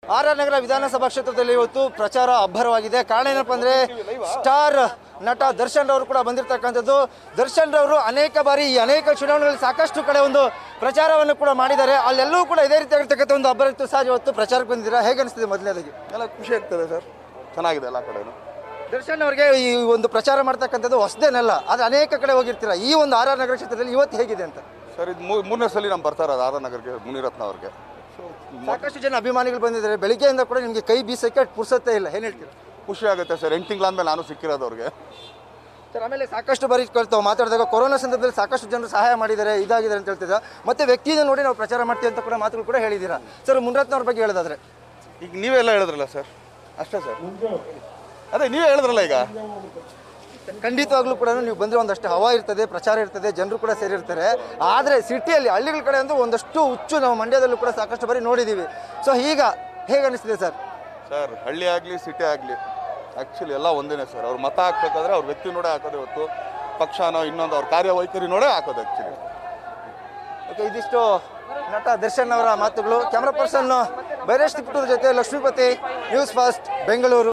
R R ನಗರ ವಿಧಾನಸಭಾ ಕ್ಷೇತ್ರದಲ್ಲಿ ಇವತ್ತು ಪ್ರಚಾರ ಅಬ್ಬರವಾಗಿದೆ ಕಾರಣ ಏನಪ್ಪ ಅಂದ್ರೆ ಸ್ಟಾರ್ ನಟ ದರ್ಶನ್ ರವರು ಕೂಡ ಬಂದಿರತಕ್ಕಂಥದ್ದು ದರ್ಶನ್ ರವರು ಅನೇಕ ಬಾರಿ ಈ ಅನೇಕ ಚುನಾವಣೆಗಳಲ್ಲಿ ಸಾಕಷ್ಟು ಕಡೆ ಒಂದು ಪ್ರಚಾರವನ್ನು ಕೂಡ ಮಾಡಿದ್ದಾರೆ ಅಲ್ಲೆಲ್ಲವೂ ಕೂಡ ಇದೇ ರೀತಿಯಾಗಿರ್ತಕ್ಕಂಥ ಒಂದು ಅಬ್ಬರ ಇತ್ತು ಸಹ ಇವತ್ತು ಪ್ರಚಾರಕ್ಕೆ ಬಂದಿದ್ದೀರಾ ಹೇಗೆ ಅನಿಸ್ತಿದೆ ಮೊದಲನೇದಾಗಿ ಎಲ್ಲ ಖುಷಿ ಆಗ್ತದೆ ಸರ್ ಚೆನ್ನಾಗಿದೆ ಎಲ್ಲ ಕಡೆನೂ ದರ್ಶನ್ ಅವರಿಗೆ ಈ ಒಂದು ಪ್ರಚಾರ ಮಾಡ್ತಕ್ಕಂಥದ್ದು ಹೊಸದೇನಲ್ಲ ಆದ್ರೆ ಅನೇಕ ಕಡೆ ಹೋಗಿರ್ತೀರಾ ಈ ಒಂದು ಆರ್ ಆರ್ ನಗರ ಕ್ಷೇತ್ರದಲ್ಲಿ ಇವತ್ತು ಹೇಗಿದೆ ಅಂತ ಸರ್ ಇದು ಮೂ- ಮೂರನೇ ಸಲ ನಮ್ಮ ಬರ್ತಾರೆ ಅದು ಆರ್ ನಗರ್ಗೆ ಮುನಿರತ್ನ ಅವ್ರಿಗೆ ಸೊ ಸಾಕಷ್ಟು ಜನ ಅಭಿಮಾನಿಗಳು ಬಂದಿದ್ದಾರೆ ಬೆಳಿಗ್ಗೆಯಿಂದ ಕೂಡ ನಿಮಗೆ ಕೈ ಬೀಸಕ್ಕೆ ಪುರ್ಸತ್ತೇ ಇಲ್ಲ ಏನು ಹೇಳ್ತೀರಾ ಖುಷಿ ಆಗುತ್ತೆ ಸರ್ ಎಂಟು ತಿಂಗಳಾದ್ಮೇಲೆ ನಾನು ಸಿಕ್ಕಿರೋದು ಅವ್ರಿಗೆ ಸರ್ ಆಮೇಲೆ ಸಾಕಷ್ಟು ಬಾರಿ ಕೇಳ್ತಾವೆ ಮಾತಾಡಿದಾಗ ಕೊರೋನಾ ಸಂದರ್ಭದಲ್ಲಿ ಸಾಕಷ್ಟು ಜನರು ಸಹಾಯ ಮಾಡಿದ್ದಾರೆ ಇದಾಗಿದ್ದಾರೆ ಅಂತ ಹೇಳ್ತಿದ್ದ ಮತ್ತೆ ವ್ಯಕ್ತಿಯಿಂದ ನೋಡಿ ನಾವು ಪ್ರಚಾರ ಮಾಡ್ತೀವಿ ಅಂತ ಕೂಡ ಮಾತುಗಳು ಕೂಡ ಹೇಳಿದ್ದೀರಾ ಸರ್ ಮುನ್ರತ್ನ ಅವ್ರ ಬಗ್ಗೆ ಹೇಳೋದಾದ್ರೆ ಈಗ ನೀವೆಲ್ಲ ಹೇಳಿದ್ರಲ್ಲ ಸರ್ ಅಷ್ಟೇ ಸರ್ ಅದೇ ನೀವೇ ಹೇಳಿದ್ರಲ್ಲ ಈಗ ಖಂಡಿತವಾಗ್ಲೂ ಕೂಡ ನೀವು ಬಂದರೆ ಒಂದಷ್ಟು ಹವಾ ಇರ್ತದೆ ಪ್ರಚಾರ ಇರ್ತದೆ ಜನರು ಕೂಡ ಸೇರಿರ್ತಾರೆ ಆದರೆ ಸಿಟಿಯಲ್ಲಿ ಹಳ್ಳಿಗಳ ಕಡೆ ಅಂದ್ರೆ ಒಂದಷ್ಟು ಹುಚ್ಚು ನಾವು ಮಂಡ್ಯದಲ್ಲೂ ಕೂಡ ಸಾಕಷ್ಟು ಬಾರಿ ನೋಡಿದ್ದೀವಿ ಸೊ ಈಗ ಹೇಗೆ ಅನಿಸ್ತಿದೆ ಸರ್ ಸರ್ ಹಳ್ಳಿ ಆಗಲಿ ಸಿಟಿ ಆಗಲಿ ಆ್ಯಕ್ಚುಲಿ ಎಲ್ಲ ಒಂದೇನೆ ಸರ್ ಅವ್ರು ಮತ ಹಾಕ್ಬೇಕಾದ್ರೆ ಅವ್ರ ವ್ಯಕ್ತಿ ನೋಡೇ ಹಾಕೋದೇ ಹೊತ್ತು ಪಕ್ಷನೋ ಇನ್ನೊಂದು ಅವ್ರ ಕಾರ್ಯವೈಖರಿ ನೋಡೇ ಹಾಕೋದು ಆ್ಯಕ್ಚುಲಿ ಓಕೆ ಇದಿಷ್ಟು ನಟ ದರ್ಶನ್ ಅವರ ಮಾತುಗಳು ಕ್ಯಾಮ್ರಾ ಪರ್ಸನ್ ಬೈರೇಶ್ ತಿಪ್ಪಟೂರ್ ಜೊತೆ ಲಕ್ಷ್ಮೀಪತಿ ನ್ಯೂಸ್ ಫಾಸ್ಟ್ ಬೆಂಗಳೂರು